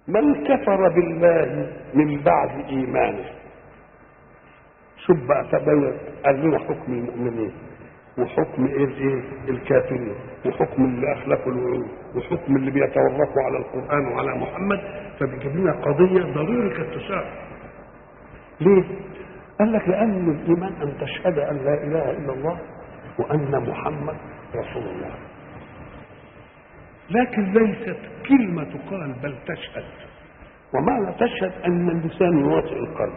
من كفر بالله من بعد ايمانه شوف بقى تبين قال لنا حكم المؤمنين وحكم ايه الايه الكافرين وحكم اللي اخلفوا الوعود وحكم اللي بيتورطوا على القران وعلى محمد فبيجيب لنا قضيه ضروري كانت تساعد ليه؟ قال لك لان الايمان ان تشهد ان لا اله الا الله وان محمد رسول الله لكن ليست كلمه تقال بل تشهد ومعنى تشهد ان اللسان يواطئ القلب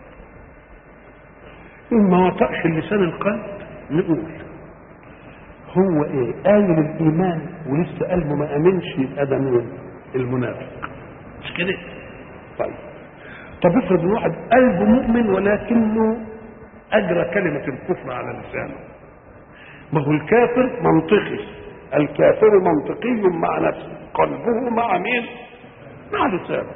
ان ما وطأش اللسان القلب نقول هو ايه قايل الايمان ولسه قلبه ما امنش يبقى ده مين المنافق مش كده طيب طب افرض إن واحد قلبه مؤمن ولكنه اجرى كلمه الكفر على لسانه ما هو الكافر منطقي الكافر منطقي مع نفسه قلبه مع مين مع لسانه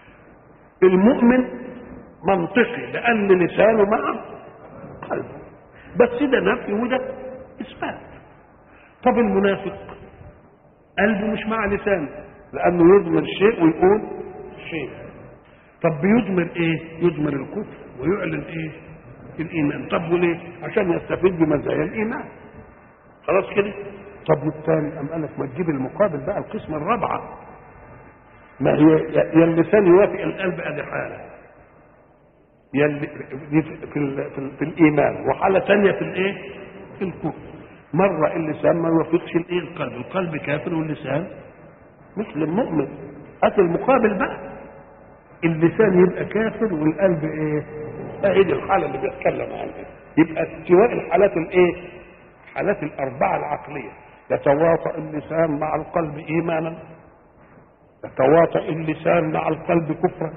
المؤمن منطقي لان لسانه مع قلبه بس ده نفي وده اثبات طب المنافق قلبه مش مع لسانه لانه يضمر شيء ويقول شيء طب بيضمر ايه يضمر الكفر ويعلن ايه الايمان طب وليه عشان يستفيد بمزايا الايمان خلاص كده طب والثاني قام قال لك ما تجيب المقابل بقى القسمه الرابعه ما هي يا اللسان يوافق القلب ادي حاله يا اللي- دي في, ال- في, ال- في الايمان وحاله ثانيه في الايه في الكفر مره اللسان ما يوافقش الايه القلب القلب كافر واللسان مسلم مؤمن هات المقابل بقى اللسان يبقى كافر والقلب ايه اهي دي الحاله اللي بيتكلم عنها يبقى استواء الحالات الايه حالات الاربعه العقليه يتواطا اللسان مع القلب ايمانا يتواطا اللسان مع القلب كفرا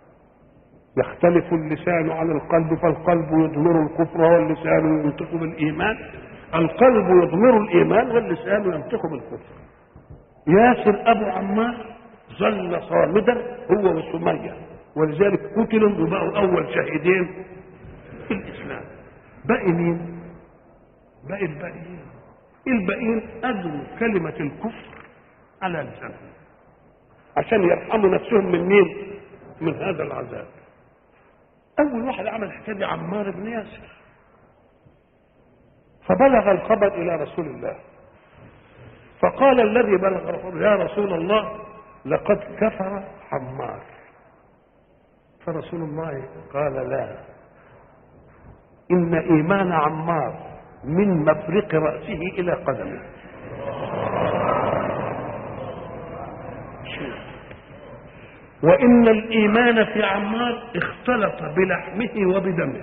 يختلف اللسان عن القلب فالقلب يضمر الكفر واللسان ينطق بالايمان القلب يضمر الايمان واللسان ينطق بالكفر ياسر ابو عمار ظل صامدا هو وسميه ولذلك قتلوا وبقوا اول شهيدين في الاسلام باقي مين؟ باقي الباقيين الباقيين ادوا كلمه الكفر على لسانهم عشان يرحموا نفسهم من مين؟ من هذا العذاب اول واحد عمل الحكايه دي عمار بن ياسر فبلغ الخبر الى رسول الله فقال الذي بلغ الخبر يا رسول الله لقد كفر عمار فرسول الله قال لا ان ايمان عمار من مفرق راسه الى قدمه وان الايمان في عمار اختلط بلحمه وبدمه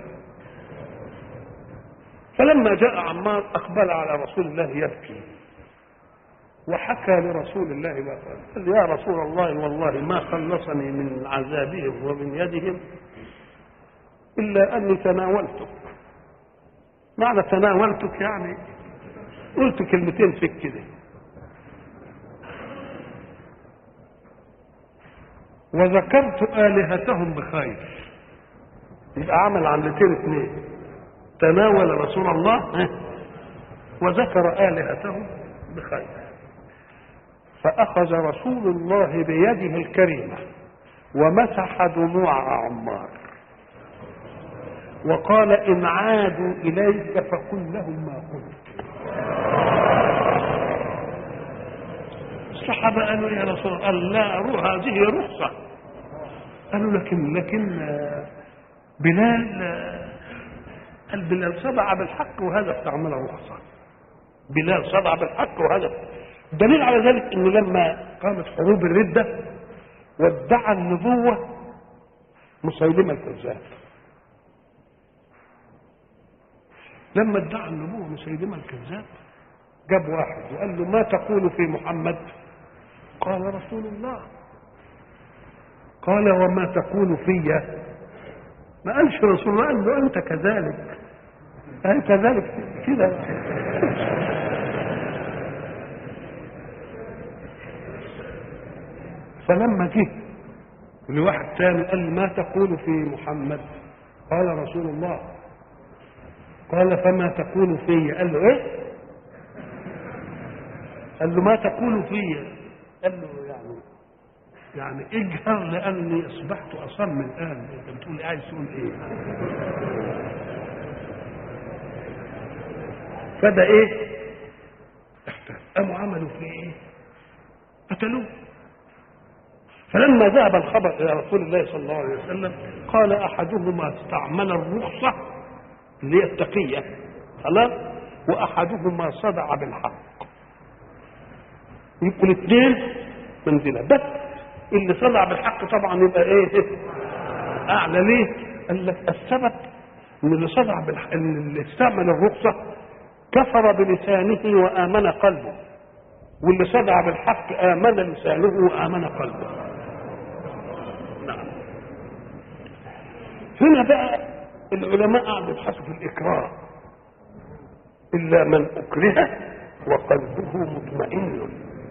فلما جاء عمار اقبل على رسول الله يبكي وحكى لرسول الله ما قال قال يا رسول الله والله ما خلصني من عذابهم ومن يدهم الا اني تناولتك معنى تناولتك يعني قلت كلمتين فيك كده وذكرت آلهتهم بخير يبقى عمل عملتين اثنين تناول رسول الله ها، وذكر آلهتهم بخير فأخذ رسول الله بيده الكريمة ومسح دموع عمار وقال إن عادوا إليك فقل لهم ما قلت الصحابة قالوا يا رسول الله قال لا روح هذه رخصة قالوا لكن لكن آه، بلال آه، قال بلال صدع بالحق وهذا استعمل رخصة بلال صدع بالحق وهذا دليل على ذلك انه لما قامت حروب الردة وادعى النبوة مسيلمة الكذاب لما ادعى النبوة مسيلمة الكذاب جاب واحد وقال له ما تقول في محمد قال رسول الله قال وما تقول في ما قالش رسول الله قال له انت كذلك قال كذلك كده فلما جه لواحد تاني قال له ما تقول في محمد قال رسول الله قال فما تقول في قال له ايه قال له ما تقول في قال له يعني يعني اجهر لاني اصبحت اصم الان انت بتقول عايز تقول ايه فده ايه احتال قاموا عملوا فيه ايه قتلوه فلما ذهب الخبر الى رسول الله صلى الله عليه وسلم قال احدهما استعمل الرخصه اللي هي التقيه خلاص واحدهما صدع بالحق يبقوا الاثنين منزله بس اللي صدع بالحق طبعا يبقى ايه اعلى ليه قال لك السبب ان اللي صدع بالحق ان اللي استعمل الرخصه كفر بلسانه وامن قلبه واللي صدع بالحق امن لسانه وامن قلبه نعم هنا بقى العلماء قعدوا يبحثوا في الاكراه الا من اكره وقلبه مطمئن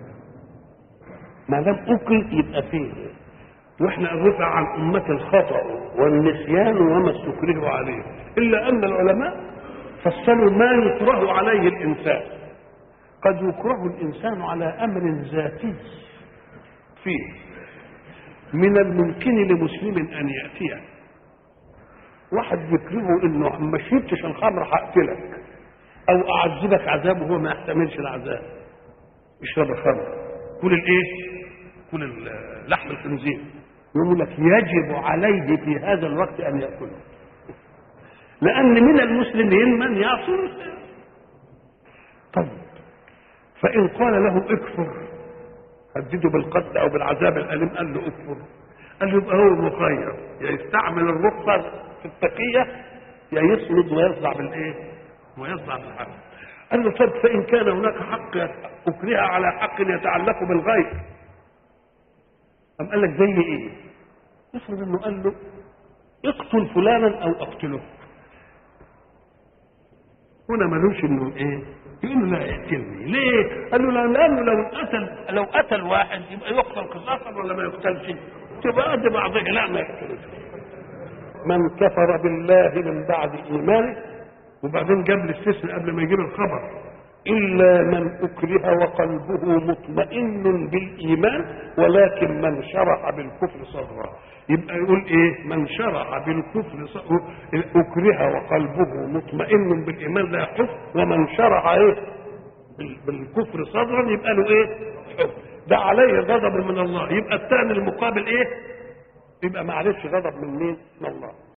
ما دام اكره يبقى فيه واحنا رفع عن امه الخطا والنسيان وما استكرهوا عليه الا ان العلماء فصلوا ما يكره عليه الانسان قد يكره الانسان على امر ذاتي فيه من الممكن لمسلم ان ياتيه واحد يكرهه انه ما شربتش الخمر هقتلك او اعذبك عذاب وهو ما يحتملش العذاب اشرب الخمر كل الايه كل لحم الخنزير يقول لك يجب عليه في هذا الوقت ان ياكله لان من المسلمين من يعصي طيب فان قال له اكفر هدده بالقتل او بالعذاب الاليم قال له اكفر قال له يبقى هو مخير يا يستعمل الرخصه في التقيه يا يصمد ويصدع بالايه؟ ويصدع بالحق قال له طب فان كان هناك حق اكره على حق يتعلق بالغير أم قال لك زي ايه؟ افرض انه قال له اقتل فلانا او اقتله هنا ملوش انه ايه؟ يقول له لا اقتلني ليه؟ قال له لانه لو قتل لو قتل واحد يبقى يقتل قصاصا ولا ما يقتلش؟ تبقى قد بعضه لا ما يقتلش من كفر بالله من بعد ايمانه وبعدين جاب الاستثناء قبل ما يجيب الخبر الا من اكره وقلبه مطمئن بالايمان ولكن من شرح بالكفر صدرا يبقى يقول ايه من شرح بالكفر صدرا اكره وقلبه مطمئن بالايمان لا يحف ومن شرح ايه بالكفر صدرا يبقى له ايه حف ده عليه غضب من الله يبقى الثاني المقابل ايه يبقى معلش غضب من مين من الله